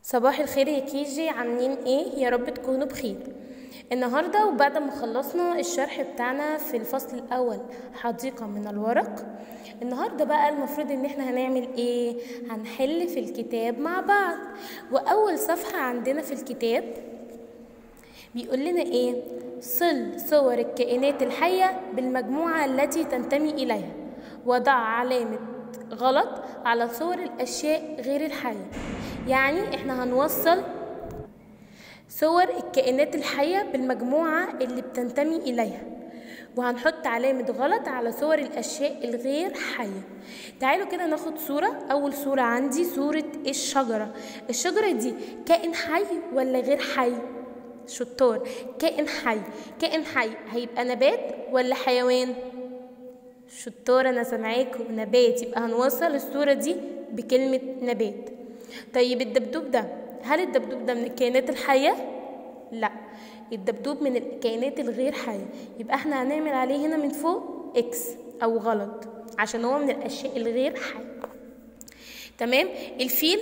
صباح الخير يا كيجي عاملين ايه يا رب تكونوا بخير النهاردة وبعد ما خلصنا الشرح بتاعنا في الفصل الأول حديقة من الورق النهاردة بقى المفروض ان احنا هنعمل ايه هنحل في الكتاب مع بعض وأول صفحة عندنا في الكتاب بيقول لنا ايه صل صور الكائنات الحية بالمجموعة التي تنتمي إليها وضع علامة غلط على صور الأشياء غير الحية يعني احنا هنوصل صور الكائنات الحية بالمجموعة اللي بتنتمي إليها وهنحط علامة غلط على صور الأشياء الغير حية تعالوا كده ناخد صورة أول صورة عندي صورة الشجرة الشجرة دي كائن حي ولا غير حي شطار كائن حي كائن حي هيبقى نبات ولا حيوان شطار أنا سامعاكم نبات يبقى هنوصل الصورة دي بكلمة نبات طيب الدبدوب ده هل الدبدوب ده من الكائنات الحية؟ لا الدبدوب من الكائنات الغير حية يبقى احنا هنعمل عليه هنا من فوق اكس او غلط عشان هو من الاشياء الغير حية تمام الفيل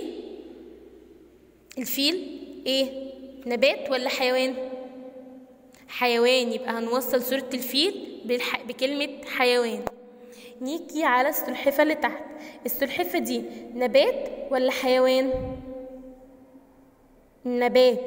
الفيل ايه نبات ولا حيوان حيوان يبقى هنوصل صورة الفيل بالح... بكلمة حيوان نيجي على السلحفة اللي تحت السلحفة دي نبات ولا حيوان نبات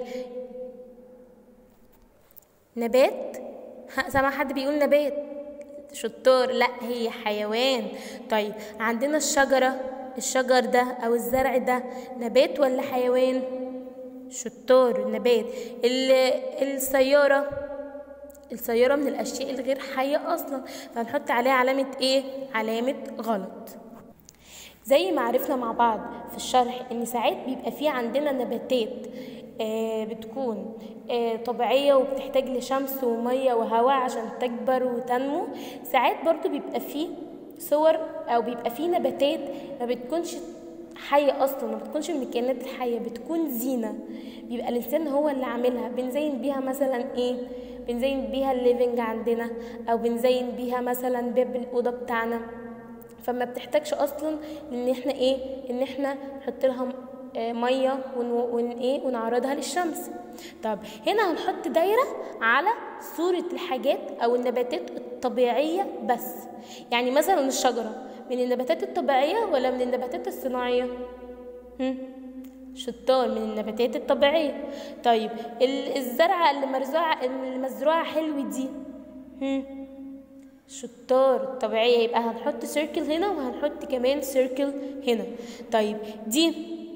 نبات سامع حد بيقول نبات شطار لا هي حيوان طيب عندنا الشجرة الشجر ده أو الزرع ده نبات ولا حيوان شطار نبات السيارة السيارة من الأشياء الغير حية أصلا فهنحط عليها علامة إيه؟ علامة غلط زي ما عرفنا مع بعض في الشرح ان ساعات بيبقى في عندنا نباتات آه بتكون آه طبيعية وبتحتاج لشمس ومية وهواء عشان تكبر وتنمو ساعات برضو بيبقى في صور او بيبقى في نباتات ما بتكونش حية أصلا ما بتكونش من الكائنات الحية بتكون زينة بيبقى الإنسان هو اللي عاملها بنزين بيها مثلا إيه بنزين بيها الليفنج عندنا أو بنزين بيها مثلا باب الأوضة بتاعنا فما بتحتاجش اصلا ان احنا ايه ان احنا نحط لها ميه ون, ون ايه ونعرضها للشمس طب هنا هنحط دايره على صوره الحاجات او النباتات الطبيعيه بس يعني مثلا الشجره من النباتات الطبيعيه ولا من النباتات الصناعيه هم؟ شطار من النباتات الطبيعيه طيب الزرعه اللي مرزوعه المزروعه حلو دي هم؟ شطار طبيعية يبقى هنحط سيركل هنا وهنحط كمان سيركل هنا طيب دي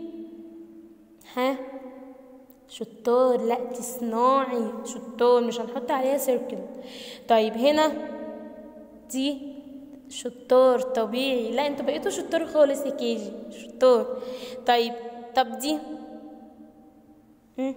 ها شطار لا دي صناعي شطار مش هنحط عليها سيركل طيب هنا دي شطار طبيعي لا انتوا بقيتوا شطار خالص يا كيجي شطار طيب طب دي هم.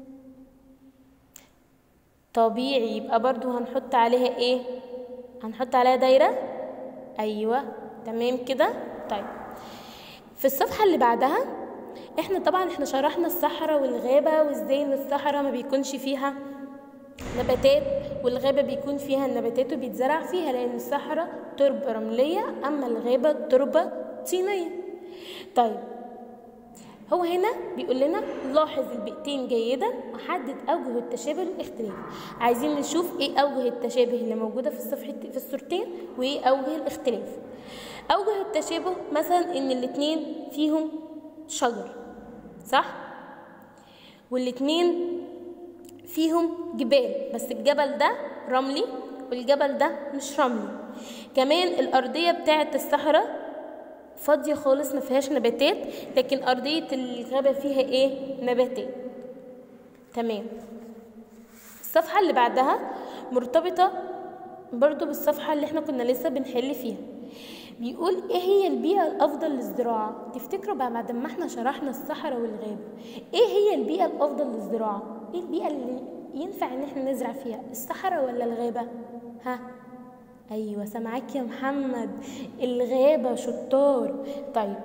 طبيعي يبقى برضو هنحط عليها ايه هنحط عليها دايرة أيوة تمام كده طيب في الصفحة اللي بعدها احنا طبعا احنا شرحنا الصحراء والغابة وازاي ان الصحراء ما بيكونش فيها نباتات والغابة بيكون فيها النباتات وبيتزرع فيها لأن الصحراء تربة رملية أما الغابة تربة طينية طيب هو هنا بيقول لنا لاحظ البيئتين جيدا وحدد اوجه التشابه والاختلاف عايزين نشوف ايه اوجه التشابه اللي موجوده في الصفحه في الصورتين وايه اوجه الاختلاف اوجه التشابه مثلا ان الاتنين فيهم شجر صح والاتنين فيهم جبال بس الجبل ده رملي والجبل ده مش رملي كمان الارضيه بتاعه الصحراء فاضية خالص ما فيهاش نباتات لكن أرضية الغابة فيها إيه نباتات تمام الصفحة اللي بعدها مرتبطة برضو بالصفحة اللي احنا كنا لسه بنحل فيها بيقول ايه هي البيئة الأفضل للزراعة تفتكروا بقى بعد ما احنا شرحنا الصحراء والغابة ايه هي البيئة الأفضل للزراعة ايه البيئة اللي ينفع ان احنا نزرع فيها الصحراء ولا الغابة ها ايوه سامعاك يا محمد الغابه شطار طيب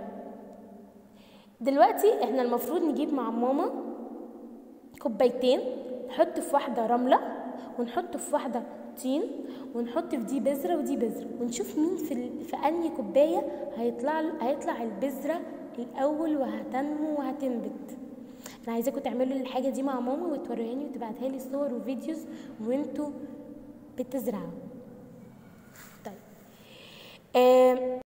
دلوقتي احنا المفروض نجيب مع ماما كوبايتين نحط في واحده رمله ونحط في واحده طين ونحط في دي بذره ودي بذره ونشوف مين في ال... في انهي كوبايه هيطلع هيطلع البذره الاول وهتنمو وهتنبت انا عايزاكم تعملوا الحاجه دي مع ماما وتوريهاني وتبعتها لي صور وفيديوز وانتوا بتزرعوا طيب آم،